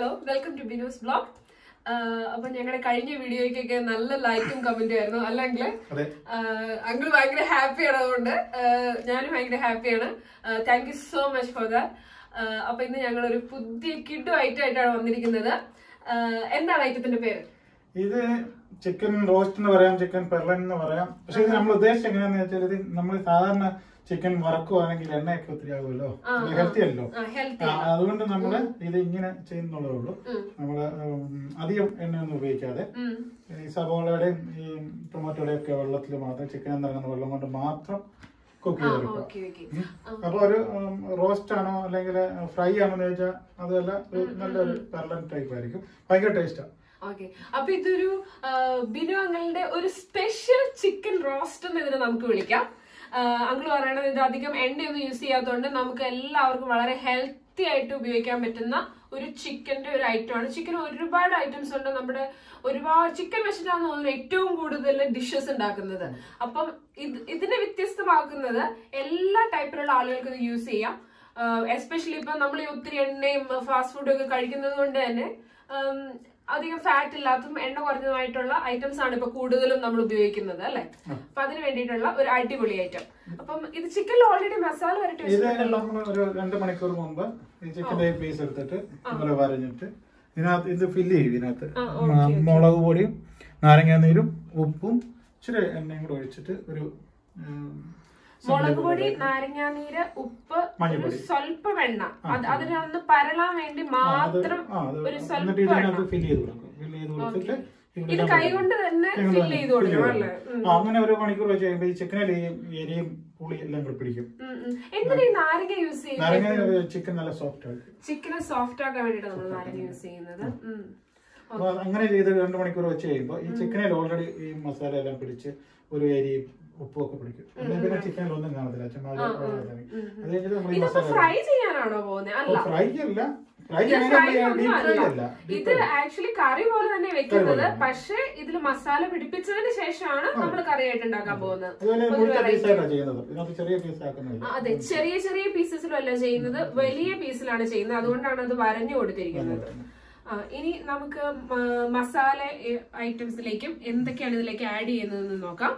Hello welcome to Binu's blog അപ്പൊ ഞങ്ങളുടെ കഴിഞ്ഞ വീഡിയോയ്ക്കൊക്കെ നല്ല ലൈക്കും കമന്റും ആയിരുന്നു അല്ലെങ്കിൽ അതെ അങ്കിൾ ഭയങ്കര ഹാപ്പിയാണ് അതുകൊണ്ട് ആഹ് ഞാനും ഭയങ്കര ഹാപ്പിയാണ് thank you so much for that അപ്പൊ ഇന്ന് ഞങ്ങൾ ഒരു പുതിയ കിഡു ഐറ്റം ആയിട്ടാണ് വന്നിരിക്കുന്നത് ആഹ് എന്താണ് ഐറ്റത്തിന്റെ പേര് ഇത് ചിക്കൻ റോസ്റ്റ് എന്ന് പറയാം ചിക്കൻ പെർലൻ എന്ന് പറയാം പക്ഷെ ഇത് നമ്മൾ ഉദ്ദേശിച്ചത് എങ്ങനെയാന്ന് വെച്ചാൽ ഇത് നമ്മൾ സാധാരണ ചിക്കൻ വറക്കുവാണെങ്കിൽ എണ്ണയൊക്കെ ഒത്തിരി ആകുമല്ലോ ഹെൽത്തി അല്ലല്ലോ ഹെൽത്തി ആ, അതുകൊണ്ട് നമ്മൾ ഇത് ഇങ്ങനെ ചെയ്യുന്നുള്ളതേ ഉള്ളൂ നമ്മൾ അധികം എണ്ണയൊന്നും ഉപയോഗിക്കാതെ ഈ സവോളയുടെയും ഈ ടൊമാറ്റോയുടെയും ഒക്കെ വെള്ളത്തിൽ മാത്രം ചിക്കൻ നിറങ്ങുന്ന വെള്ളം കൊണ്ട് മാത്രം കുക്ക് ചെയ്തെടുക്കുക ഓക്കെ ഓക്കെ അപ്പൊ ഒരു റോസ്റ്റ് ആണോ അല്ലെങ്കിൽ ഫ്രൈ ആണോ എന്ന് ചോദിച്ചാൽ അതല്ല ഒരു നല്ലൊരു പെർലൻ ടൈപ്പ് ആയിരിക്കും ഭയങ്കര ടേസ്റ്റാണ് ഓക്കെ അപ്പൊ ഇതൊരു ആ, ബിനു അങ്ങളുടെ ഒരു സ്പെഷ്യൽ ചിക്കൻ റോസ്റ്റ് എന്ന് ഇതിനെ നമുക്ക് വിളിക്കാം അങ്കിൾ പറയണത് ഇത് അധികം എണ്ണയൊന്നും യൂസ് ചെയ്യാത്തതുകൊണ്ട് നമുക്ക് എല്ലാവർക്കും വളരെ ഹെൽത്തി ആയിട്ട് ഉപയോഗിക്കാൻ പറ്റുന്ന ഒരു ചിക്കന്റെ ഒരു ഐറ്റം ആണ് ചിക്കൻ ഒരുപാട് ഐറ്റംസ് ഉണ്ട് നമ്മുടെ ഒരുപാട് ചിക്കൻ വെച്ചിട്ടാണ് തോന്നുന്നു ഏറ്റവും കൂടുതൽ ഡിഷസ് ഉണ്ടാക്കുന്നത് അപ്പം ഇത് ഇതിനെ വ്യത്യസ്തമാക്കുന്നത് എല്ലാ ടൈപ്പിലുള്ള ആളുകൾക്ക് ഇത് യൂസ് ചെയ്യാം എസ്പെഷ്യലി ഇപ്പൊ നമ്മൾ ഈ ഒത്തിരി എണ്ണയും ഫാസ്റ്റ് ഫുഡും ഒക്കെ കഴിക്കുന്നത് കൊണ്ട് തന്നെ ഉം, അധികം ഫാറ്റ് ഇല്ലാത്തതും എണ്ണ കുറഞ്ഞതുമായിട്ടുള്ള ഐറ്റംസ് ആണ് ഇപ്പൊ കൂടുതലും നമ്മൾ ഉപയോഗിക്കുന്നത് അല്ലെ അപ്പൊ അതിന് വേണ്ടിയിട്ടുള്ള ഒരു അടിപൊളി ഐറ്റം അപ്പം ഇത് ചിക്കനിൽ ഓൾറെഡി മസാല വരട്ടി ഇത് വെച്ചിട്ടുണ്ടല്ലോ നമ്മൾ ഒരു രണ്ട് മണിക്കൂർ മുമ്പ് ഈ ചിക്കൻ്റെ പീസ് എടുത്തിട്ട് ഇതുപോലെ വരഞ്ഞിട്ട് ഇതിനകത്ത് ഇത് ഫില്ല് ചെയ്യും ഇതിനകത്ത് മ- മുളക് പൊടിയും നാരങ്ങാ നീരും ഉപ്പും ഇച്ചിരി എണ്ണയും കൂടെ ഒഴിച്ചിട്ട് ഒരു ഉം, മുളക് പൊടി നാരങ്ങാനീര് ഉപ്പ് ഒരു മഞ്ഞൾപ്പൊടി. സ്വല്പം എണ്ണ അത് അതിനൊന്ന് പരളാൻ വേണ്ടി അത് മാത്രം ആ, അത് ഒരു എന്നിട്ട് സ്വല്പം എണ്ണ ഇതിനകത്ത് ഫില്ല് ചെയ്ത് കൊടുക്കും ഫില്ല് ചെയ്ത് കൊടുത്തിട്ട് ഇവിടെ ഇത് കൈ കൊണ്ട് തന്നെ ഇങ്ങനെ ഫിൽ തന്നെ ചെയ്ത് fill കൊടുക്കണം ചെയ്ത് അല്ലേ കൊടുക്കും. ആ, അങ്ങനെ ഒരു മണിക്കൂർ വെച്ച് കഴിയുമ്പോൾ ഈ ചിക്കനിൽ ഈ എരിയും പുളി എല്ലാം കൂടെ പിടിക്കും ഉം, ഉം. എന്തിനാ ഈ നാരങ്ങ യൂസ് ചെയ്യുന്നത് നാരങ്ങ ചിക്കൻ നല്ല സോഫ്റ്റ് ആയിരിക്കും ചിക്കനെ സോഫ്റ്റ് ആക്കാൻ വേണ്ടിട്ട് നമ്മൾ നാരങ്ങ യൂസ് ചെയ്യുന്നത് ഉം. അപ്പൊ അങ്ങനെ ചെയ്ത് രണ്ട് മണിക്കൂർ വെച്ച് കഴിയുമ്പോൾ ഈ ചിക്കനിൽ ഓൾറെഡി ഈ മസാല എല്ലാം പിടിച്ച് ഒരു അരിയും ഉപ്പും ഒക്കെ പിടിക്കും അല്ലെങ്കിൽ പിന്നെ ചിക്കനിൽ ഒന്നും കാണത്തില്ല ചുമ്മാ ഒരു വെള്ളം തന്നെ. അത് കഴിഞ്ഞിട്ട് നമ്മൾ ഈ ഇതിപ്പോ മസാല ഫ്രൈ ചെയ്യാനാണോ പോകുന്നത് അല്ല ഫ്രൈ അല്ല ഫ്രൈ ഇത് ഫ്രൈ ഡീപ് ഒന്നും ഫ്രൈ അല്ല അല്ല ഇത് ആക്ച്വലി കറി പോലെ തന്നെ വെക്കുന്നത് പക്ഷെ ഇതിൽ മസാല പിടിപ്പിച്ചതിന് ശേഷമാണ് നമ്മൾ കറിയായിട്ട് ഉണ്ടാക്കാൻ പോകുന്നത് അതുപോലെ ഒരു മുഴുത്ത variety. പീസായിട്ടാണ് ചെയ്യുന്നത് ഇതിനകത്ത് ചെറിയ പീസ് ആക്കുന്നില്ല ആ, അതെ ചെറിയ ചെറിയ പീസസിലും അല്ല ചെയ്യുന്നത് വലിയ പീസിലാണ് ചെയ്യുന്നത് അതുകൊണ്ടാണ് അത് വരഞ്ഞു കൊടുത്തിരിക്കുന്നത് ആ, ഇനി നമുക്ക് മ- മസാല ഐറ്റംസിലേക്കും എന്തൊക്കെയാണ് ഇതിലേക്ക് ആഡ് ചെയ്യുന്നതെന്ന് നോക്കാം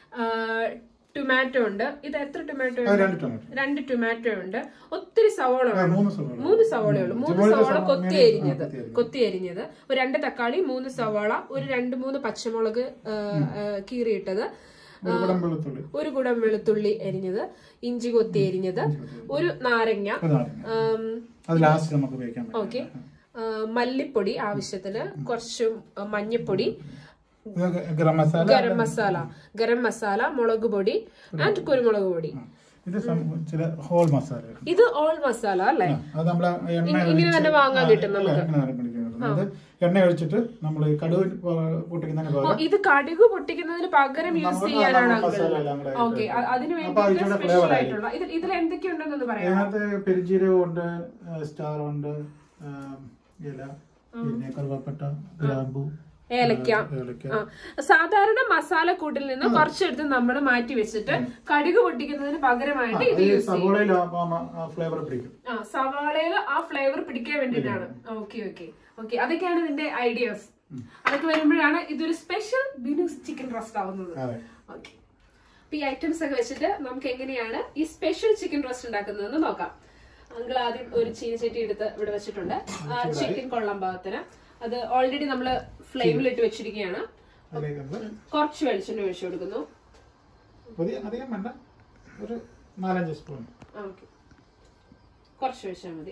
ടൊമാറ്റോ ഉണ്ട് ഇത് എത്ര ടൊമാറ്റോ അത് രണ്ട് ടൊമാറ്റോ രണ്ട് ടൊമാറ്റോ ഉണ്ട് ഒത്തിരി സവോള ആ, ഉണ്ട് മൂന്ന് സവോള മൂന്ന് സവോളയേ ഉള്ളൂ മൂന്ന് ഇതുപോലത്തെ സവോള സവോള കൊത്തി ഇങ്ങനെ- അരിഞ്ഞത് ആ, കൊത്തി അരിഞ്ഞത്. കൊത്തി അരിഞ്ഞത് ഒരു രണ്ട് തക്കാളി മൂന്ന് സവാള ഒരു രണ്ട് മൂന്ന് പച്ചമുളക് ആ, ആ, കീറിയിട്ടത് ഒരു കുടം വെളുത്തുള്ളി ഒരു കുടം വെളുത്തുള്ളി അരിഞ്ഞത് ഇഞ്ചി കൊത്തി അരിഞ്ഞത് ഒരു നാരങ്ങ ഒരു നാരങ്ങ. ആം, അത് ലാസ്റ്റ് നമുക്ക് ഉപയോഗിക്കാൻ പറ്റും ഓക്കെ ആ, മല്ലിപ്പൊടി ആവശ്യത്തിന് കുറച്ച് മഞ്ഞപ്പൊടി ഇത് ഗരം മസാല ഗരം മസാല ഗരം മസാല മുളക് പൊടി ആൻഡ് കുരുമുളക് പൊടി ഇത് സം- ചില ഹോൾ മസാല ഇത് ഓൾ മസാല അല്ലേ അത് നമ്മള് എണ്ണ ഇങ്ങനെ ഒഴിച്ച് തന്നെ വാങ്ങാൻ ആ, കിട്ടും അല്ല, നമുക്ക്. എണ്ണ തന്നെ പിടിക്കാൻ കിട്ടും. അത് എണ്ണ ഒഴിച്ചിട്ട് നമ്മൾ കടുവ് പൊട്ടിക്കുന്നതിന് ഓ, പകരം ഇത് കടുക് പൊട്ടിക്കുന്നതിന് പകരം യൂസ് നമുക്ക് ചെയ്യാനാണ് ആ മസാല എല്ലാം കൂടെ ഓക്കെ അതിന് അപ്പൊ വേണ്ടി അതിലൂടെ സ്പെഷ്യൽ flavor ആയി. ആയിട്ടുള്ള ഇതിൽ ഇതിൽ എന്തൊക്കെയുണ്ടെന്ന് പറയാം ഇതിനകത്ത് പെരിഞ്ചീരകം ഉണ്ട് സ്റ്റാർ ഉണ്ട് ആ, ഇല പിന്നെ കറുവപ്പട്ട ഗ്രാമ്പു ഏലക്ക ഏലക്ക ആ സാധാരണ മസാലക്കൂട്ടിൽ നിന്ന് കുറച്ചെടുത്ത് നമ്മൾ മാറ്റി വെച്ചിട്ട് കടുക് പൊട്ടിക്കുന്നതിന് പകരമായിട്ട് ഇത് ഈ യൂസ് ചെയ്യും സവോളയിൽ ഫ്ലേവർ പിടിക്കും ആ സവാളയിൽ ആ ഫ്ലേവർ പിടിക്കാൻ വേണ്ടിയിട്ടാണ് ഓക്കെ ഓക്കെ ഓക്കെ അതൊക്കെയാണ് ഇതിന്റെ ഐഡിയാസ് അതൊക്കെ വരുമ്പോഴാണ് ഇതൊരു സ്പെഷ്യൽ ബിനൂസ് ചിക്കൻ റോസ്റ്റ് ആവുന്നത് അതെ ഓക്കെ അപ്പൊ ഈ ഐറ്റംസ് ഒക്കെ വെച്ചിട്ട് നമുക്ക് എങ്ങനെയാണ് ഈ സ്പെഷ്യൽ ചിക്കൻ റോസ്റ്റ് ഉണ്ടാക്കുന്നതെന്ന് നോക്കാം അങ്കിൾ ആദ്യം ഒരു ചീനച്ചട്ടി എടുത്ത് ഇവിടെ വെച്ചിട്ടുണ്ട് ചിക്കൻ കൊള്ളാൻ പാകത്തിന് അത് ഓൾറെഡി നമ്മൾ ഫ്ലെയിമിലിട്ട് വെച്ചിരിക്കുകയാണ് അതിലേക്ക് നമ്മള് കുറച്ച് വെളിച്ചെണ്ണ ഒഴിച്ചു കൊടുക്കുന്നു പുതിയ അധികം വേണ്ട ഒരു നാലഞ്ച് സ്പൂൺ ഓക്കെ കുറച്ച് ഒഴിച്ചാൽ മതി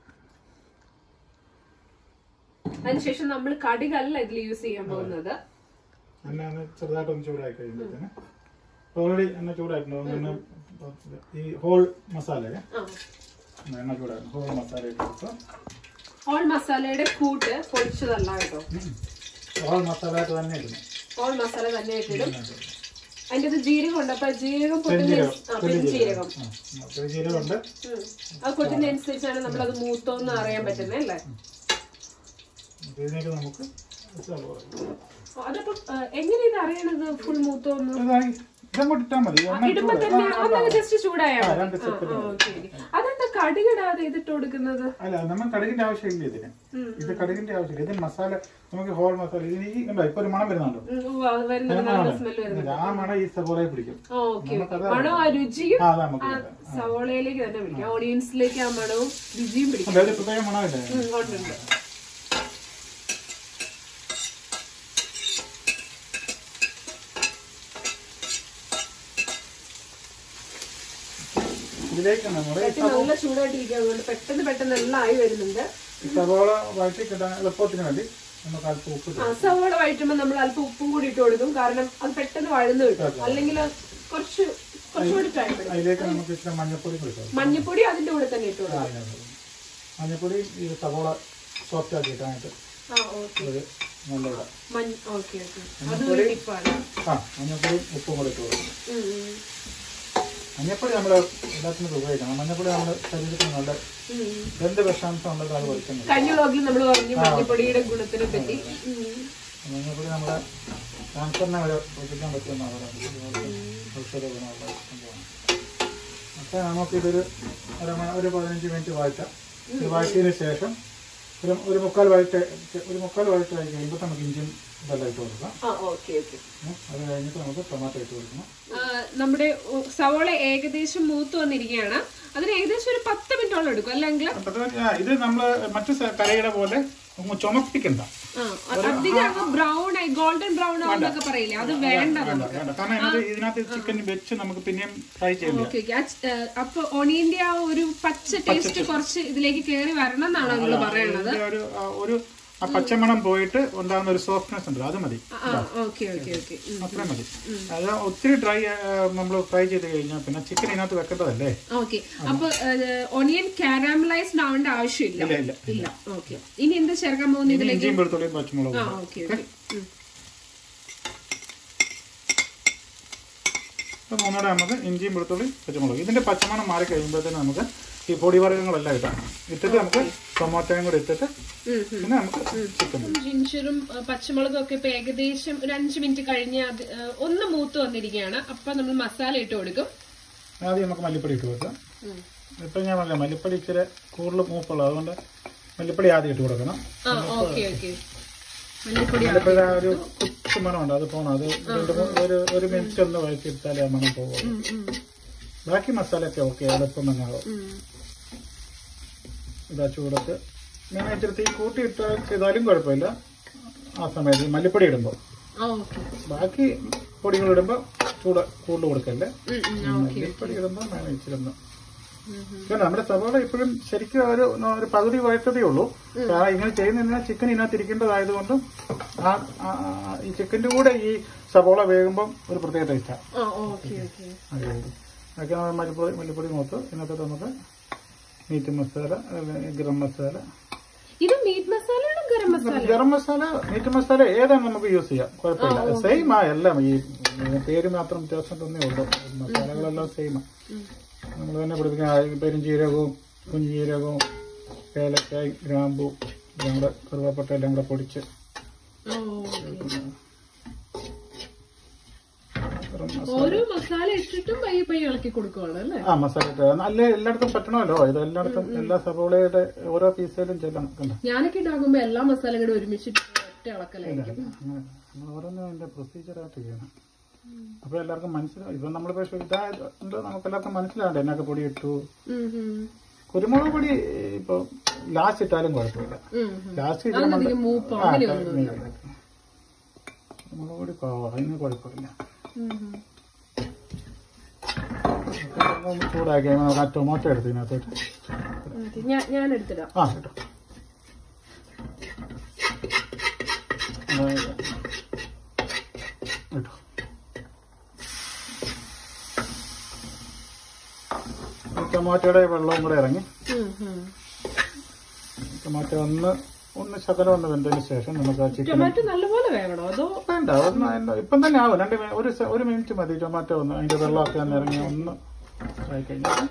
അതിനുശേഷം നമ്മൾ കടികളല്ല ഇതിൽ യൂസ് ചെയ്യാൻ പോകുന്നത് എണ്ണ ഒന്ന് ചെറുതായിട്ടൊന്ന് ചൂടായി കഴിയുമ്പോഴത്തേന് ഓൾറെഡി എണ്ണ ചൂടായിട്ടുണ്ട് ഒന്ന് ഈ ഹോൾ മസാല ആ എണ്ണ ചൂടായിരുന്നു ഹോൾ മസാല ഇട്ട് കൊടുക്കുക ഓൾ മസാലയുടെ കൂട്ട് പൊടിച്ചതല്ല കേട്ടോ ഹോൾ മസാല ആയിട്ട് തന്നെ ഇടുന്നു ഓൾ മസാല തന്നെ ഇട്ടിടും അതിന്റെ അത് ജീരകം ഉണ്ട് അപ്പൊ ജീരകം പൊട്ടുന്ന പെരുംജീരകം ആ, പെരുംജീരകം ആ, പെരുംജീരകം ഉണ്ട് ഉം. അത് പൊട്ടുന്ന അനുസരിച്ചാണ് നമ്മൾ അത് മൂത്തോന്ന് അറിയാൻ പറ്റുന്നത് അല്ലേ ഇതിലേക്ക് നമുക്ക് സവോള. ഓ, അതപ്പോ ആ, എങ്ങനെ ഇത് അറിയണത് ഫുൾ മൂത്തോന്ന് ഇതായി ഇതങ്ങോട്ട് ഇട്ടാൽ മതി എണ്ണ ഇടുമ്പോ ചൂടായി. തന്നെ ആ, ആ, ഒന്നത് ആ. ജസ്റ്റ് ചൂടായാ ആ, മതി. രണ്ട് ആ, second ആ, okay, okay. അതെന്താ കടുകിടാതെ ഇതിട്ട് കൊടുക്കുന്നത് അല്ല നമ്മൾ കടുകിന്റെ ആവശ്യമില്ല ഇതിന് ഇത് കടുകിന്റെ ആവശ്യമില്ല ഇത് മസാല നമുക്ക് ഹോൾ മസാല ഇതിന് ഈ കണ്ടോ ഇപ്പൊ ഒരു മണം വരുന്നുണ്ടോ ഉം, ഉവ്വ് അത് വരുന്നത് നല്ല സ്മെല്ല് വരുന്നത് ആ മണം ഈ സബോളയെ പിടിക്കും ഓക്കെ മണം ആ രുചിയും ആ അത് നമുക്ക് ആ സവോളയിലേക്ക് തന്നെ പിടിക്കും ഓണിയൻസിലേക്ക് ആ മണവും രുചിയും പിടിക്കും അതായത് പ്രത്യേക മണമില്ലേ ഉം, ഉണ്ട്, ഉണ്ട്. ഇതിലേക്ക് നമ്മുടെ ചട്ടി നല്ല ചൂടായിട്ടിരിക്കുക അതുകൊണ്ട് പെട്ടെന്ന് പെട്ടെന്ന് എല്ലാം ആയി വരുന്നുണ്ട് ഈ സബോള വഴറ്റി കിട്ടാൻ എളുപ്പത്തിന് വേണ്ടി നമുക്ക് അല്പം ഉപ്പ് ആ സവോള വഴറ്റുമ്പോൾ നമ്മൾ അല്പം ഉപ്പും കൂടി ഇട്ട് കൊടുക്കും കാരണം അത് പെട്ടെന്ന് വഴന്ന് കിട്ടും അല്ലെങ്കിൽ കുറച്ച് കുറച്ചുകൂടി ടൈം എടുക്കും അതിലേക്ക് നമുക്ക് ഇച്ചിരി മഞ്ഞപ്പൊടി കൊടുക്കാം മഞ്ഞപ്പൊടി അതിന്റെ കൂടെ തന്നെ ഇട്ട് കൊടുക്കും മഞ്ഞപ്പൊടി ഈ സബോള സോഫ്റ്റ് ആക്കി കിട്ടാനായിട്ട് ആ ഓക്കെ ഒരു നല്ല ഇടാം മഞ്ഞ ഓക്കെ ഓക്കെ അതൊരു ടിപ്പാണ് ആ മഞ്ഞപ്പൊടി ഉപ്പും കൂടി ഇട്ട് കൊടുക്കും ഉം, ഉം. മഞ്ഞപ്പൊടി നമ്മൾ എല്ലാത്തിനും ഉപയോഗിക്കണം മഞ്ഞപ്പൊടി നമ്മുടെ ശരീരത്തിന് നല്ല ഉം. എന്ത് വിഷാംശം ഉള്ളത് അത് വലിക്കുന്നത് കഴിഞ്ഞ വ്ളോഗിൽ നമ്മൾ പറഞ്ഞു മഞ്ഞപ്പൊടിയുടെ ഗുണത്തിനെ പറ്റി ഉം. മഞ്ഞപ്പൊടി നമ്മുടെ ക്യാൻസറിനെ വരെ ഒഴിക്കാൻ പറ്റുന്ന ഔഷധ ഗുണമുള്ള സംഭവമാണ് അപ്പോൾ നമുക്കിതൊരു അരമണ ഒരു പതിനഞ്ച് മിനിറ്റ് വാഴ്ത്താം ഇത് വാഴ്ത്തിയതിന് ശേഷം ഒരു ഒരു മുക്കാൽ വഴറ്റ് ഒരു മുക്കാൽ വഴറ്റ് ആയി കഴിയുമ്പോൾ നമുക്ക് ഇഞ്ചും ഇതെല്ലാം ഇട്ട് കൊടുക്കാം ആ ഓക്കെ ഓക്കെ ഉം. അത് കഴിഞ്ഞിട്ട് നമുക്ക് ടൊമാറ്റോ ഇട്ട് കൊടുക്കണം നമ്മുടെ ഉ- സവോള ഏകദേശം മൂത്ത് വന്നിരിക്കുകയാണ് അതിന് ഏകദേശം ഒരു പത്ത് മിനിറ്റോളം എടുക്കും അല്ലെങ്കിൽ അപ്പോൾ ഇത് ആ, ഇത് നമ്മൾ മറ്റു സ- കറിയുടെ പോലെ ഒന്ന് ചുമപ്പിക്കണ്ട ആ അധികം ബ്രൗൺ ആയി ഗോൾഡൻ ബ്രൗൺ ആവുന്നൊക്കെ പറയില്ലേ അത് വേണ്ട വേണ്ട വേണ്ട കാരണം ഇതിനകത്ത് ഇതിനകത്ത് ചിക്കൻ വെച്ച് നമുക്ക് പിന്നെയും ഫ്രൈ ചെയ്യില്ല ഓക്കെ ഓക്കെ അപ്പൊ ഒണിയന്റെ ആ ഒരു പച്ച ടേസ്റ്റ് കുറച്ച് ഇതിലേക്ക് കയറി വരണം എന്നാണ് നിങ്ങൾ പറയണത് ഇതിന്റെ ഒരു ആ, ഒരു ആ പച്ചമണം പോയിട്ട് ഉണ്ടാകുന്ന ഒരു സോഫ്റ്റ്നെസ് ഉണ്ട് അത് മതി ആ ഓക്കെ ഓക്കെ ഓക്കെ അത്രയും മതി അത് ഒത്തിരി ഡ്രൈ നമ്മൾ ഫ്രൈ ചെയ്ത് കഴിഞ്ഞാൽ പിന്നെ ചിക്കൻ ഇതിനകത്ത് വെക്കേണ്ടതല്ലേ ഓക്കെ അപ്പൊ ഒണിയൻ കാരാമലൈസ്ഡ് ആവേണ്ട ആവശ്യമില്ല ഇല്ല ഇല്ല ഇല്ല ഓക്കെ ഇനി എന്താ ചേർക്കാൻ പോകുന്നത് ഇനി ഇഞ്ചിയും വെളുത്തുള്ളിയും പച്ചമുളകും ആ ഓക്കെ ഓക്കെ അപ്പോൾ ഒന്നുകൂടെ നമുക്ക് ഇഞ്ചിയും വെളുത്തുള്ളി പച്ചമുളക് ഇതിന്റെ പച്ചമണം മാറി കഴിയുമ്പോഴത്തേന് നമുക്ക് ഈ പൊടിവർഗ്ഗങ്ങളെല്ലാം ഇടാം ഇട്ടിട്ട് നമുക്ക് ടൊമാറ്റോയും കൂടി ഇട്ടിട്ട് പിന്നെ നമുക്ക് ചിക്കൻ ജിഞ്ചറും ആ, പച്ചമുളകും ഒക്കെ ഇപ്പൊ ഏകദേശം ഒരു അഞ്ച് മിനിറ്റ് കഴിഞ്ഞ് അത് ആ, ഒന്ന് മൂത്ത് വന്നിരിക്കുകയാണ് അപ്പൊ നമ്മൾ മസാല ഇട്ട് കൊടുക്കും ആദ്യം നമുക്ക് മല്ലിപ്പൊടി ഇട്ട് കൊടുക്കാം ഇപ്പം ഞാൻ പറഞ്ഞ മല്ലിപ്പൊടി ഇച്ചിരി കൂടുതൽ മൂപ്പുള്ളത് അതുകൊണ്ട് മല്ലിപ്പൊടി ആദ്യം ഇട്ട് കൊടുക്കണം ആ ഓക്കെ ഓക്കെ മല്ലിപ്പൊടി മല്ലിപ്പൊടി ആ ഒരു കുത്തു മണമുണ്ട് അത് പോകണം അത് രണ്ട് മൂന്ന് ഒരു ഒരു മിനിറ്റ് ഒന്ന് വഴറ്റിയെടുത്താലേ ആ മണം പോകുള്ളൂ ഉം, ഉം, ബാക്കി മസാലയൊക്കെ ഓക്കെ എളുപ്പം തന്നെ ആവും ഉം. ഇതാ ചൂടത്ത് ഞാൻ ഇച്ചിരി തീ കൂട്ടിയിട്ട് ചെയ്താലും കുഴപ്പമില്ല ആ സമയത്ത് ഈ മല്ലിപ്പൊടി ഇടുമ്പോൾ ആ ഓക്കെ ബാക്കി പൊടികൾ ഇടുമ്പോൾ ചൂട് കൂടുതൽ കൊടുക്കല്ലേ ഉം, ഉം, ആ, ഓക്കെ മല്ലിപ്പൊടി ഇടുമ്പോൾ ഞാൻ ഇച്ചിരി ഒന്ന് പിന്നെ നമ്മുടെ സവാള ഇപ്പോഴും ശരിക്കും ഒരു ഒരു പകുതി വഴറ്റതേ ഉള്ളൂ കാരണം ഇങ്ങനെ ചെയ്യുന്നതിന് ചിക്കൻ ഇതിനകത്ത് ഇരിക്കേണ്ടതായതുകൊണ്ടും ആ ആ- ആ- ഈ ചിക്കൻ്റെ കൂടെ ഈ സവോള വേകുമ്പം ഒരു പ്രത്യേക ടേസ്റ്റാണ് ആ ഓക്കെ ഓക്കെ അതൊക്കെ നമ്മൾ മല്ലിപ്പൊടി മല്ലിപ്പൊടി നോക്ക് ഇതിനകത്ത് നമുക്ക് മീറ്റ് മസാല അല്ലെങ്കിൽ ഗരം മസാല ഇത് മീറ്റ് മസാലയാണോ ഗരം മസാല ഗരം മസാല മീറ്റ് മസാല ഏതാണ് നമുക്ക് യൂസ് ചെയ്യാം കുഴപ്പമില്ല സെയിം ആ എല്ലാം ഈ പേര് മാത്രം വ്യത്യാസം തന്നെ ഉള്ളൂ മസാലകളെല്ലാം സെയിം നമ്മൾ തന്നെ പിടിപ്പിക്കുന്ന പെരുംജീരകവും കുഞ്ഞീരകവും ഏലക്കായ് ഗ്രാമ്പു എല്ലാം കൂടെ കറുവാപ്പട്ട എല്ലാം കൂടെ പൊടിച്ച് ആ, ഓക്കേ. ഗരം മസാല ഓരോ മസാല ഇട്ടിട്ടും പയ്യെ പയ്യെ ഇളക്കി കൊടുക്കുവാണ് അല്ലേ ആ മസാല ഇട്ട് അല്ല എല്ലായിടത്തും പറ്റണമല്ലോ ഇത് എല്ലായിടത്തും എല്ലാ സവോളയുടെ ഓരോ പീസിലും ചെല്ലണം കണ്ടോ ഞാനൊക്കെ ഉണ്ടാക്കുമ്പോ എല്ലാ മസാലയും കൂടെ ഒരുമിച്ചിട്ട് ഒറ്റ ഇളക്കലായിരിക്കും അങ്ങനെ നമ്മൾ ഓരോന്നും അതിന്റെ പ്രൊസീജിയറായിട്ട് ചെയ്യണം അപ്പൊ എല്ലാവർക്കും മനസ്സിലാവും ഇപ്പൊ നമ്മളിപ്പോ ഇതായത് നമുക്ക് എല്ലാവർക്കും മനസ്സിലാവണ്ടേ എന്നൊക്കെ പൊടി ഇട്ടു ഉം, ഉം. കുരുമുളക് പൊടി ഇപ്പൊ ലാസ്റ്റ് ഇട്ടാലും കുഴപ്പമില്ല ഉം, ഉം. ലാസ്റ്റ് അതിനധികം മൂപ്പോ അങ്ങനെയൊന്നും കുരുമുളക് പൊടി പാവ അതിന് കുഴപ്പമില്ല ഉം, ഉം. അപ്പൊ ഒന്ന് ചൂടാക്കി കഴിയുമ്പോ നമുക്ക് ആ ടൊമാറ്റോ എടുത്ത് ഇതിനകത്തോട്ട് ഓക്കേ, ഞാൻ ഞാൻ എടുത്തിടാം ആ കേട്ടോ അതായത് കേട്ടോ ഈ ടൊമാറ്റോയുടെ വെള്ളവും കൂടെ ഇറങ്ങി ഉം, ഉം. ടൊമാറ്റോ ഒന്ന് ഒന്ന് ശകലം ഒന്ന് വെന്തതിന് ശേഷം നമുക്ക് ആ ചിക്കൻ ടൊമാറ്റോ നല്ലപോലെ വേകണോ അതോ വേണ്ട ഒന്ന് അതിന്റെ- ഇപ്പം തന്നെ ആവും രണ്ട് മി- ഒരു സെ- ഒരു മിനിറ്റ് മതി ടൊമാറ്റോ ഒന്ന് അതിന്റെ വെള്ളമൊക്കെ ഒന്ന് ഇറങ്ങി ഒന്ന് ആയി കഴിഞ്ഞാൽ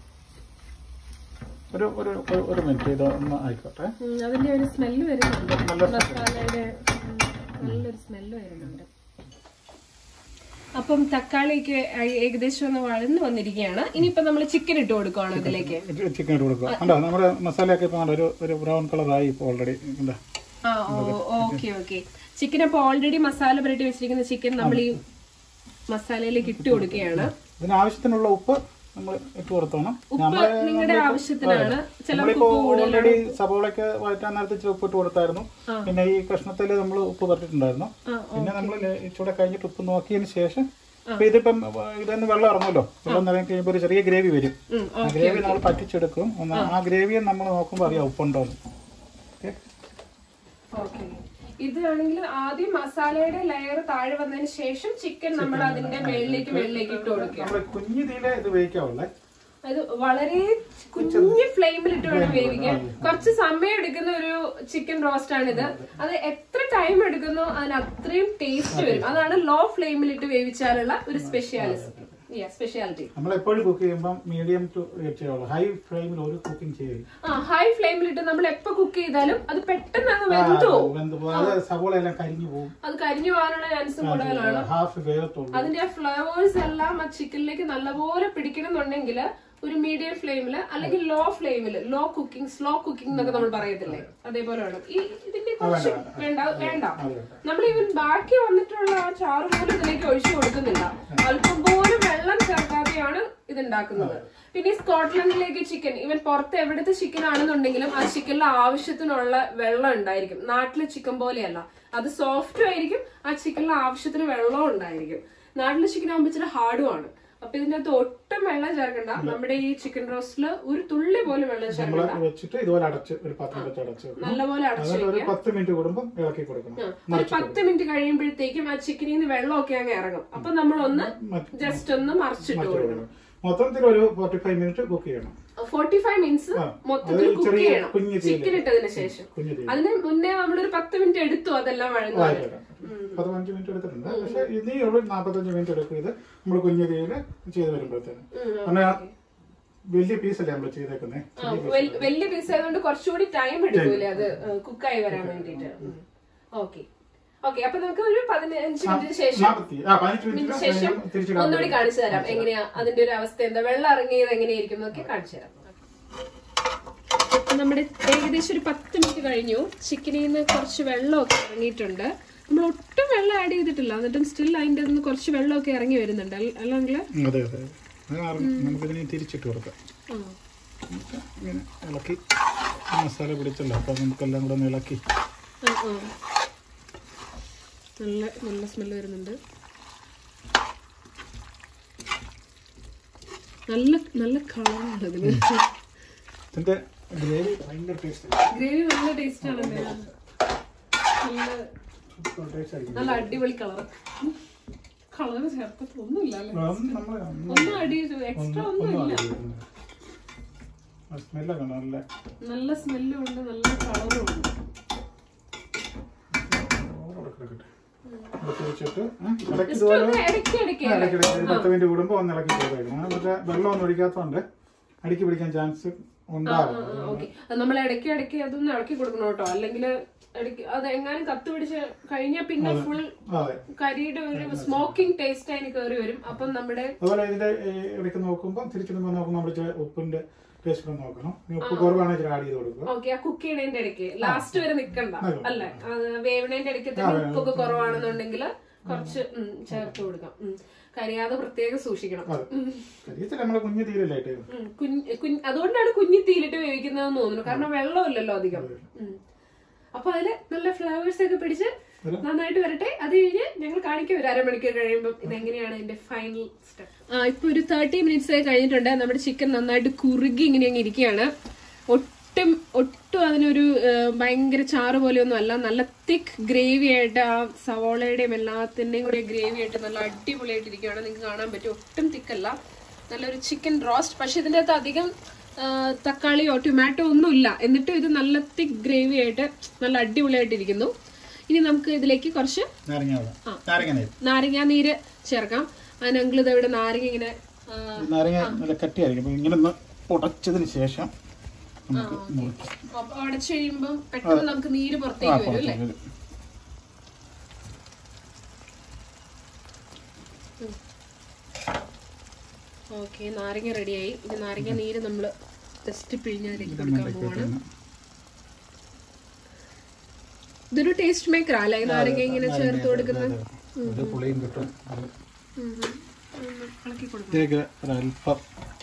ഒരു ഒരു ഒരു- ഒരു മിനിറ്റ് ഇത് ഒന്ന് ആയിക്കോട്ടെ ഉം, അതിന്റെ ഒരു സ്മെല്ല് വരുന്നുണ്ട് നല്ല മസാലയുടെ ഉം, നല്ലൊരു സ്മെല്ല് വരുന്നുണ്ട് അപ്പം തക്കാളിയൊക്കെ ഏ- ഏകദേശം ഒന്ന് വഴന്ന് വന്നിരിക്കുകയാണ് ഇനിയിപ്പോ നമ്മൾ ചിക്കൻ ഇട്ട് കൊടുക്കുവാണ് അതിലേക്ക് ചിക്കൻ ഇട്ട് കൊടുക്കുക കണ്ടോ നമ്മുടെ മസാലയൊക്കെ ഇപ്പൊ കണ്ടോ ഒരു ഒരു ബ്രൗൺ കളറായി ഇപ്പോൾ ഓൾറെഡി കണ്ടോ ആ ഓക്കെ ഓക്കെ ചിക്കൻ അപ്പൊ ഓൾറെഡി മസാല പുരട്ടി വെച്ചിരിക്കുന്ന ചിക്കൻ നമ്മൾ ഈ മസാലയിലേക്ക് ഇട്ട് കൊടുക്കുകയാണ് ഇതിന് ആവശ്യത്തിനുള്ള ഉപ്പ് നമ്മൾ ഇട്ട് കൊടുത്തോണം ഉപ്പ് നിങ്ങളുടെ ആവശ്യത്തിനാണ് ചിലർക്ക് നമ്മളിപ്പോ ഓൾറെഡി സബോളയൊക്കെ വഴറ്റാൻ നേരത്തെ ഇച്ചിരി ഉപ്പ് ഇട്ട് കൊടുത്തായിരുന്നു പിന്നെ ഈ കഷ്ണത്തിൽ നമ്മൾ ഉപ്പ് പറ്റിട്ടുണ്ടായിരുന്നു ആ, പിന്നെ നമ്മൾ ഇച്ചിരി കഴിഞ്ഞിട്ട് ഉപ്പ് നോക്കിയതിന് ശേഷം ഇപ്പൊ ഇതിപ്പം ഇതൊന്ന് വെള്ളം ഇറങ്ങുമല്ലോ വെള്ളം നിറഞ്ഞ് കഴിയുമ്പോൾ ഒരു ചെറിയ ഗ്രേവി വരും ഉം, ആ ഗ്രേവി നമ്മൾ പറ്റിച്ചെടുക്കും ഒന്ന് ആ ഗ്രേവിയെ നമ്മൾ നോക്കുമ്പോൾ അറിയാം ഉപ്പുണ്ടോ എന്ന് ഓക്കെ ഓക്കെ ഇതാണെങ്കിൽ ആദ്യം മസാലയുടെ ലെയർ താഴെ വന്നതിന് ശേഷം ചിക്കൻ നമ്മൾ അതിന്റെ മേളിലേക്ക് മേളിലേക്ക് ഇട്ട് കൊടുക്കുക നമ്മൾ കുഞ്ഞു തീയിലെ ഇത് വേവിക്കാവുള്ളേ അത് വളരെ കുഞ്ഞു ഫ്ലെയിമിൽ ഇട്ട് വേണം വേവിക്കാൻ കുറച്ച് സമയം എടുക്കുന്ന ഒരു ചിക്കൻ റോസ്റ്റ് ആണിത് അത് എത്ര ടൈം എടുക്കുന്നോ അതിന് അത്രയും ടേസ്റ്റ് വരും അതാണ് ലോ ഫ്ലെയിമിൽ ഇട്ട് വേവിച്ചാലുള്ള ഒരു സ്പെഷ്യാലിറ്റി സ്പെഷ്യാലിറ്റി നമ്മൾ എപ്പോഴും കുക്ക് ചെയ്യുമ്പോൾ മീഡിയം ടു ചെയ്യാവുള്ളൂ ഹൈ ഫ്ലെയിമിൽ ഒരു കുക്കിംഗ് ചെയ്യും ആ ഹൈ ഫ്ലെയിമിലിട്ട് നമ്മൾ എപ്പോ കുക്ക് ചെയ്താലും അത് പെട്ടെന്ന് അങ്ങ് വെന്തു പോകും വെന്ത് പോകും. അത് സവോള എല്ലാം കരിഞ്ഞു പോകും അത് കരിഞ്ഞു പോകാനുള്ള ചാൻസ് കൂടുതലാണ് ഹാഫ് വേഗത്തുള്ളൂ അതിന്റെ ഫ്ലേവേഴ്സ് എല്ലാം ആ ചിക്കനിലേക്ക് നല്ലപോലെ പിടിക്കണമെന്നുണ്ടെങ്കിൽ ഒരു മീഡിയം ഫ്ലെയിമിൽ അല്ലെങ്കിൽ ലോ ഫ്ലെയിമിൽ ലോ കുക്കിംഗ് സ്ലോ കുക്കിംഗ് എന്നൊക്കെ നമ്മൾ പറയത്തില്ലേ അതേപോലെ വേണം ഈ ഇതിന്റെ കുറച്ച് വേണ്ട വേണ്ട നമ്മൾ ഇവൻ ബാക്കി വന്നിട്ടുള്ള ആ ചാറ് പോലും ഇതിലേക്ക് ഒഴിച്ചു കൊടുക്കുന്നില്ല അല്പം പോലും വെള്ളം ചേർക്കാതെയാണ് ഇത് ഉണ്ടാക്കുന്നത് പിന്നെ ഈ സ്കോട്ട്ലൻഡിലേക്ക് ചിക്കൻ ഇവൻ പുറത്ത് എവിടുത്തെ ചിക്കൻ ആണെന്നുണ്ടെങ്കിലും ആ ചിക്കനിൽ ആവശ്യത്തിനുള്ള വെള്ളം ഉണ്ടായിരിക്കും നാട്ടിലെ ചിക്കൻ പോലെയല്ല അത് സോഫ്റ്റും ആയിരിക്കും ആ ചിക്കനിൽ ആവശ്യത്തിന് വെള്ളവും ഉണ്ടായിരിക്കും നാട്ടിലെ ചിക്കൻ ആകുമ്പോൾ ഇച്ചിരി ഹാർഡും ആണ് അപ്പൊ ഇതിന്റെ അകത്ത് ഒട്ടും വെള്ളം ചേർക്കണ്ട നമ്മുടെ ഈ ചിക്കൻ റോസ്റ്റില് ഒരു തുള്ളി പോലും വെള്ളം നമ്മൾ ചേർക്കണ്ട വെച്ചിട്ട് ഇതുപോലെ അടച്ച് ഒരു പാത്രം വെച്ച് അടച്ച് വെക്കണം നല്ലപോലെ അടച്ചു എന്നിട്ട് ഒരു പത്ത് മിനിറ്റ് കൂടുമ്പോൾ ഇളക്കി കൊടുക്കണം ഒരു പത്ത് മിനിറ്റ് കഴിയുമ്പോഴത്തേക്കും ആ ചിക്കനിൽ നിന്ന് വെള്ളമൊക്കെ അങ്ങ് ഇറങ്ങും അപ്പൊ നമ്മളൊന്ന് ജസ്റ്റ് ഒന്ന് മറിച്ചിട്ട് കൊടുക്കണം മൊത്തത്തിൽ ഒരു ഫോർട്ടി ഫൈവ് മിനിറ്റ് കുക്ക് ചെയ്യണം ഫോർട്ടി ഫൈവ് മിനിറ്റ്സ് ആ, മൊത്തത്തിൽ അത് കുക്ക് ചെറിയ ചെയ്യണം കുഞ്ഞ് തീയില്. ചിക്കൻ ഇട്ടതിന് ശേഷം കുഞ്ഞു തീ അതിന് മുന്നേ നമ്മളൊരു പത്ത് മിനിറ്റ് എടുത്തു അതെല്ലാം വഴങ്ങാൻ പത്ത് പതിനഞ്ച് മിനിറ്റ് എടുത്തിട്ടുണ്ട് പക്ഷെ ഇനി ഒരു നാൽപ്പത്തഞ്ച് മിനിറ്റ് എടുക്കും ഇത് നമ്മൾ കുഞ്ഞു തീയിൽ ചെയ്ത് വരുമ്പോഴത്തേന് അങ്ങനെ വലിയ പീസല്ലേ നമ്മൾ ചെയ്തേക്കുന്നത് വലിയ പീസ് ആയതുകൊണ്ട് കുറച്ചുകൂടി ടൈം എടുക്കൂലേ അത് കുക്കായി വരാൻ വേണ്ടിട്ട് ഓക്കെ ഓക്കെ അപ്പൊ നമുക്ക് ഒരു പതിനഞ്ച് മിനിറ്റിന് ശേഷം നാൽപ്പത്തി ആ പതിനഞ്ച് മിനിറ്റ് മിനിറ്റ് ശേഷം തിരിച്ചു ഒന്നുകൂടി കാണിച്ചു തരാം എങ്ങനെയാ അതിന്റെ ഒരു അവസ്ഥ എന്താ വെള്ളം ഇറങ്ങിയത് എങ്ങനെയായിരിക്കും എന്നൊക്കെ കാണിച്ചു തരാം നമ്മുടെ ഏകദേശം ഒരു പത്ത് മിനിറ്റ് കഴിഞ്ഞു ചിക്കനിൽ നിന്ന് കുറച്ച് വെള്ളമൊക്കെ ഇറങ്ങിയിട്ടുണ്ട് നമ്മൾ ഒട്ടും വെള്ളം ആഡ് ചെയ്തിട്ടില്ല എന്നിട്ടും സ്റ്റിൽ അതിന്റെ നിന്ന് കുറച്ച് വെള്ളമൊക്കെ ഇറങ്ങി വരുന്നുണ്ട് അല്ല- അല്ലെങ്കിൽ അതെ അതെ അത് കാരണം നമുക്കിതിനെ തിരിച്ചിട്ട് കൊടുക്കാം ഇങ്ങനെ ഇളക്കി മസാല പിടിച്ചല്ലോ അപ്പൊ നമുക്കെല്ലാം കൂടെ ഒന്ന് ഇളക്കി നല്ല നല്ല സ്മെല്ല് വരുന്നുണ്ട് നല്ല നല്ല കളറാണ് ഇതിന് ഇതിന്റെ ഗ്രേവി ഭയങ്കര ടേസ്റ്റ് ഗ്രേവി നല്ല ടേസ്റ്റ് ആണ് നല്ല ടേസ്റ്റ് ആയിരിക്കും നല്ല അടിപൊളി കളർ കളർ ചേർത്തിട്ട് ഒന്നുമില്ല അല്ലേ നമ്മൾ ഒന്നും അടി എക്സ്ട്രാ ഒന്നുമില്ല സ്മെല്ലൊക്കെ നല്ല നല്ല സ്മെല്ലും ഉണ്ട് നല്ല കളറും ഉണ്ട് കിടക്കട്ടെ ഇളക്കി വെച്ചിട്ട് ഉം, ഇടയ്ക്ക് ജസ്റ്റ് ഒന്ന് ഇടയ്ക്ക് ഇടയ്ക്ക് ആ, ഇടയ്ക്ക് ഇടയ്ക്ക് പത്ത് മിനിറ്റ് കൂടുമ്പോൾ ഒന്ന് ഇളക്കി കൊടുക്കണം പക്ഷേ വെള്ളമൊന്നും ഒഴിക്കാത്തതുകൊണ്ട് അടിക്ക് പിടിക്കാൻ ചാൻസ് ഉണ്ടാവും ഓക്കെ നമ്മൾ ഇടയ്ക്ക് ഇടയ്ക്ക് അതൊന്ന് ഇളക്കി കൊടുക്കണം കേട്ടോ അല്ലെങ്കിൽ ഇടയ്ക്ക് അത് എങ്ങാനും കത്ത് പിടിച്ച് കഴിഞ്ഞാൽ പിന്നെ ഫുൾ അതെ കരിയുടെ ഒരു സ്മോക്കിംഗ് ടേസ്റ്റ് അതിന് കയറി വരും അപ്പം നമ്മുടെ അതുപോലെ ഇതിന്റെ ഈ ഇടയ്ക്ക് നോക്കുമ്പോൾ തിരിച്ചിടുമ്പോൾ നോക്കുമ്പോൾ നമ്മൾ ഇച്ചിരി ഉപ്പിന്റെ ടേസ്റ്റ് ഒന്ന് നോക്കണം ഇനി ഉപ്പ് കുറവാണെങ്കിൽ ഇച്ചിരി ആഡ് ചെയ്ത് കൊടുക്കുക ഓക്കെ ആ കുക്ക് ചെയ്യണതിന്റെ ഇടയ്ക്ക് ലാസ്റ്റ് വരെ നിക്കണ്ട അല്ലെ വേവണേന്റെ ഇടയ്ക്ക് തന്നെ ഉപ്പൊക്കെ കുറവാണെന്നുണ്ടെങ്കിൽ കുറച്ച് ഉം, ചേർത്ത് കൊടുക്കാം ഉം. കരിയാതെ പ്രത്യേകം സൂക്ഷിക്കണം ഉം. കരിയത്തിൽ നമ്മളെ കുഞ്ഞു തീരല്ലായിട്ട് ഉം. കുഞ്ഞ് കുഞ്ഞ് അതുകൊണ്ടാണ് കുഞ്ഞി തീയിലിട്ട് വേവിക്കുന്നതെന്ന് തോന്നുന്നു കാരണം വെള്ളമില്ലല്ലോ അധികം ഉം. അപ്പൊ അതില് നല്ല ഫ്ലവേഴ്സ് ഒക്കെ പിടിച്ച് നന്നായിട്ട് വരട്ടെ അത് കഴിഞ്ഞ് ഞങ്ങൾ കാണിക്കും ഒരു അരമണിക്കൂർ കഴിയുമ്പോൾ ഇതെങ്ങനെയാണ് ഇതിന്റെ ഫൈനൽ സ്റ്റെപ്പ് ആ ഇപ്പൊ ഒരു തേർട്ടി മിനിറ്റ്സ് കഴിഞ്ഞിട്ടുണ്ട് നമ്മുടെ ചിക്കൻ നന്നായിട്ട് കുറുകി ഇങ്ങനെ അങ്ങ് ഇരിക്കുകയാണ് ഒട്ടും ഒട്ടും അതിനൊരു ആ, ഭയങ്കര ചാറ് പോലെയൊന്നും അല്ല നല്ല തിക്ക് ഗ്രേവി ആയിട്ട് ആ സവോളയുടെയും എല്ലാത്തിന്റെയും കൂടി ഗ്രേവി ആയിട്ട് നല്ല അടിപൊളിയായിട്ട് ഇരിക്കുകയാണ് നിങ്ങൾക്ക് കാണാൻ പറ്റും ഒട്ടും തിക്കല്ല നല്ലൊരു ചിക്കൻ റോസ്റ്റ് പക്ഷെ ഇതിന്റെ അകത്ത് അധികം ആ, തക്കാളിയോ ടൊമാറ്റോ ഒന്നും ഇല്ല എന്നിട്ടും ഇത് നല്ല തിക്ക് ഗ്രേവി ആയിട്ട് നല്ല അടിപൊളിയായിട്ട് ഇരിക്കുന്നു ഇനി നമുക്ക് ഇതിലേക്ക് കുറച്ച് നാരങ്ങ വെള്ളം നാരങ്ങ നീര് നാരങ്ങാ നീര് ചേർക്കാം അതിന് അങ്കിൾ ഇത് ഇവിടെ നാരങ്ങ ഇങ്ങനെ ആ, ഈ നാരങ്ങ നല്ല കട്ടിയായിരിക്കും അപ്പൊ ഇങ്ങനെ ഒന്ന് ഉടച്ചതിന് ശേഷം നമുക്ക് മുറിക്കാം അപ്പൊ അടച്ചു കഴിയുമ്പോൾ പെട്ടെന്ന് നമുക്ക് നീര് ആ പുറത്തേക്ക് വരും അല്ലേ പുറത്തേക്ക് വരും. ഓക്കെ നാരങ്ങ റെഡിയായി ഇനി നാരങ്ങ നീര് നമ്മൾ ജസ്റ്റ് പിഴിഞ്ഞതിലേക്ക് കൊടുക്കാൻ പോവാണ് ഇതൊരു ടേസ്റ്റ് മേക്കർ അല്ലേ ഈ നാരങ്ങ ഇങ്ങനെ ചേർത്ത് കൊടുക്കുന്നത് ഒരു പുളിയും കിട്ടും അത് ഉം, ഉം. ഒന്ന് ഇളക്കി കൊടുക്കും ഇതിലേക്ക് ഒരല്പം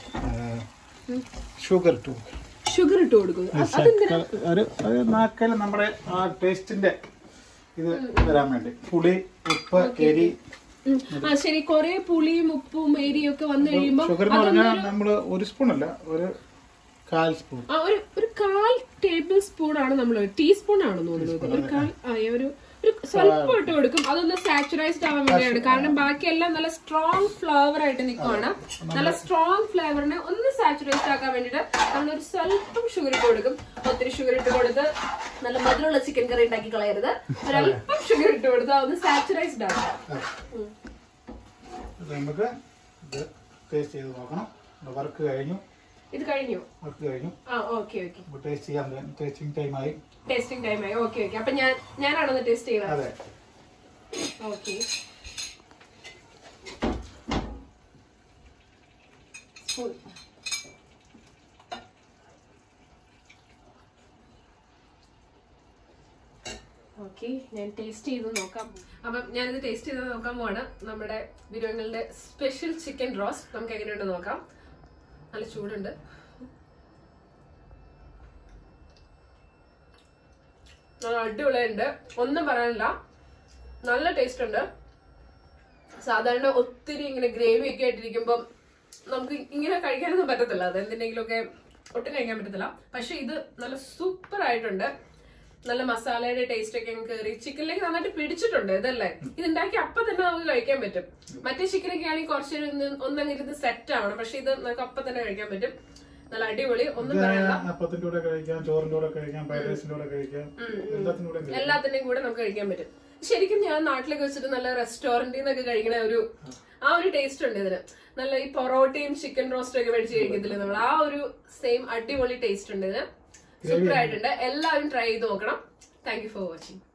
ഷുഗർ ഇട്ടു ഷുഗർ ഇട്ട് കൊടുക്കും ഒരു ഒരു നാക്കൽ നമ്മുടെ ആ ടേസ്റ്റിന്റെ ഇത് വരാൻ വേണ്ടി പുളി ഉപ്പ് എരി ഉം. ആ ശരി കൊറേ പുളിയും ഉപ്പും എരിയും ഒക്കെ വന്നു കഴിയുമ്പോ ഷുഗർ എന്ന് പറഞ്ഞാൽ നമ്മള് ഒരു സ്പൂൺ അല്ല ഒരു കാൽ സ്പൂൺ ആ ഒരു ഒരു കാൽ ടേബിൾ സ്പൂൺ ആണ് നമ്മൾ ടീസ്പൂൺ ആണെന്ന് തോന്നുന്നത് ഒരു കാൽ ആ ഒരു ഒരു സ്വല്പം ഇട്ട് കൊടുക്കും അതൊന്ന് സാച്ചുറൈസ്ഡ് ആവാൻ വേണ്ടിയാണ് കാരണം ബാക്കിയെല്ലാം നല്ല സ്ട്രോങ് ഫ്ലേവർ ആയിട്ട് നിൽക്കുവാണ് നല്ല സ്ട്രോങ് ഫ്ലേവറിനെ ഒന്ന് സാച്ചുറൈസ്ഡ് ആക്കാൻ വേണ്ടിട്ട് നമ്മൾ ഒരു സ്വല്പം ഷുഗർ ഇട്ട് കൊടുക്കും ഒത്തിരി ഷുഗർ ഇട്ട് കൊടുത്ത് നല്ല മധുരമുള്ള ചിക്കൻ കറി ഉണ്ടാക്കി കളയരുത് ഒരല്പം ഷുഗർ ഇട്ട് കൊടുത്ത് അതൊന്ന് സാച്ചുറൈസ്ഡ് ആക്കാം ഉം. ഇത് നമുക്ക് ഇത് ടേസ്റ്റ് ചെയ്ത് നോക്കണം വർക്ക് കഴിഞ്ഞു ഇത് കഴിഞ്ഞു വർക്ക് കഴിഞ്ഞു ആ ഓക്കെ ഓക്കെ ടേസ്റ്റ് ചെയ്യാൻ ടേസ്റ്റിംഗ് ടൈമായി ടേസ്റ്റിംഗ് ടൈമായി ഓക്കെ ഓക്കെ അപ്പൊ ഞാൻ ഞാനാണോ ടേസ്റ്റ് ചെയ്യുന്നത് അതെ ഓക്കെ ഓക്കെ ഞാൻ ടേസ്റ്റ് ചെയ്ത് നോക്കാം അപ്പം ഞാനിത് ടേസ്റ്റ് ചെയ്ത് നോക്കാൻ പോവാണ് നമ്മുടെ ബിരിയാണികളുടെ സ്പെഷ്യൽ ചിക്കൻ റോസ്റ്റ് നമുക്ക് എങ്ങനെയുണ്ട് നോക്കാം നല്ല ചൂടുണ്ട് നല്ല അടിപൊളിയുണ്ട് ഒന്നും പറയാനില്ല നല്ല ടേസ്റ്റ് ഉണ്ട് സാധാരണ ഒത്തിരി ഇങ്ങനെ ഗ്രേവി ഒക്കെ ആയിട്ടിരിക്കുമ്പോൾ നമുക്ക് ഇങ്ങനെ കഴിക്കാനൊന്നും പറ്റത്തില്ല അത് എന്തിനെങ്കിലുമൊക്കെ ഒട്ടും കഴിക്കാൻ പറ്റത്തില്ല പക്ഷെ ഇത് നല്ല സൂപ്പർ ആയിട്ടുണ്ട് നല്ല മസാലയുടെ ടേസ്റ്റ് ഒക്കെ അങ്ങ് കയറി ചിക്കനിലേക്ക് നന്നായിട്ട് പിടിച്ചിട്ടുണ്ട് ഇതല്ലേ ഇത് ഉണ്ടാക്കി അപ്പൊ തന്നെ നമുക്ക് കഴിക്കാൻ പറ്റും മറ്റേ ചിക്കനൊക്കെ ആണെങ്കിൽ കുറച്ച് ഒന്നങ്ങ് ഇരുന്ന് സെറ്റ് ആവണം പക്ഷെ ഇത് നമുക്ക് അപ്പൊ തന്നെ കഴിക്കാൻ പറ്റും നല്ല അടിപൊളി ഒന്നും പറയാനില്ല അപ്പത്തിന്റെ കൂടെ കഴിക്കാം ചോറിന്റെ കൂടെ കഴിക്കാം ഫ്രൈഡ് റൈസിന്റെ കൂടെ കഴിക്കാം എല്ലാത്തിന്റെ കൂടെ കഴിക്കാം എല്ലാത്തിന്റെയും കൂടെ നമുക്ക് കഴിക്കാൻ പറ്റും ശരിക്കും ഞാൻ നാട്ടിലൊക്കെ വെച്ചിട്ട് നല്ല റെസ്റ്റോറന്റിൽ നിന്നൊക്കെ കഴിക്കണ ഒരു ആ ഒരു ടേസ്റ്റ് ഉണ്ട് ഇതിന് നല്ല ഈ പൊറോട്ടയും ചിക്കൻ റോസ്റ്റും ഒക്കെ മേടിച്ച് കഴിക്കത്തില്ല നമ്മൾ ആ ഒരു സെയിം അടിപൊളി ടേസ്റ്റ് ഉണ്ട് ഇതിന് സൂപ്പർ ആയിട്ടുണ്ട് എല്ലാവരും ട്രൈ ചെയ്ത് നോക്കണം താങ്ക് യു ഫോർ വാച്ചിങ്